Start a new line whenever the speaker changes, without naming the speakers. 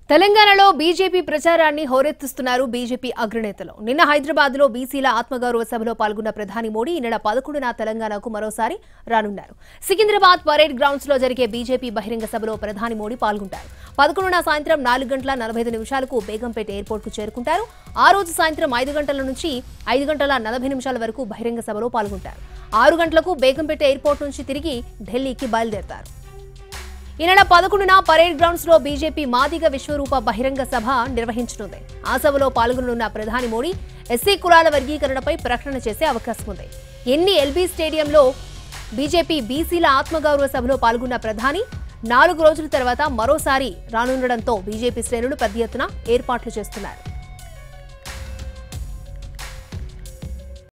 తెలంగాణలో బీజేపీ ప్రచారాన్ని హోరెత్తిస్తున్నారు బీజేపీ అగ్రనేతలు నిన్న హైదరాబాద్ లో బీసీల ఆత్మగౌరవ సభలో పాల్గొన్న ప్రధాని మోడీ ఈ నెల పదకొండున తెలంగాణకు మరోసారి రానున్నారు సికింద్రాబాద్ పరేడ్ గ్రౌండ్స్ లో జరిగే బీజేపీ బహిరంగ సభలో ప్రధాని మోడీ పాల్గొంటారు పదకొండున సాయంత్రం నాలుగు గంటల నలభై ఐదు నిమిషాలకు బేగంపేట ఎయిర్పోర్ట్ కు చేరుకుంటారు ఆ రోజు సాయంత్రం ఐదు గంటల నుంచి ఐదు గంటల నలభై నిమిషాల వరకు బహిరంగ సభలో పాల్గొంటారు ఆరు గంటలకు బేగంపేట ఎయిర్పోర్ట్ నుంచి తిరిగి ఢిల్లీకి బయలుదేరతారు ఈ నెల పదకొండున పరేడ్ గ్రౌండ్స్ లో బీజేపీ మాదిగ విశ్వరూప బహిరంగ సభ నిర్వహించనుంది ఆ సభలో పాల్గొననున్న ప్రధాని మోడీ ఎస్సీ కులాల వర్గీకరణపై ప్రకటన చేసే అవకాశం ఉంది ఎన్ని ఎల్బీ స్టేడియంలో బీజేపీ బీసీల ఆత్మగౌరవ సభలో పాల్గొన్న ప్రధాని నాలుగు రోజుల తర్వాత మరోసారి రానుండడంతో బీజేపీ శ్రేణులు పెద్ద ఎత్తున ఏర్పాట్లు చేస్తున్నారు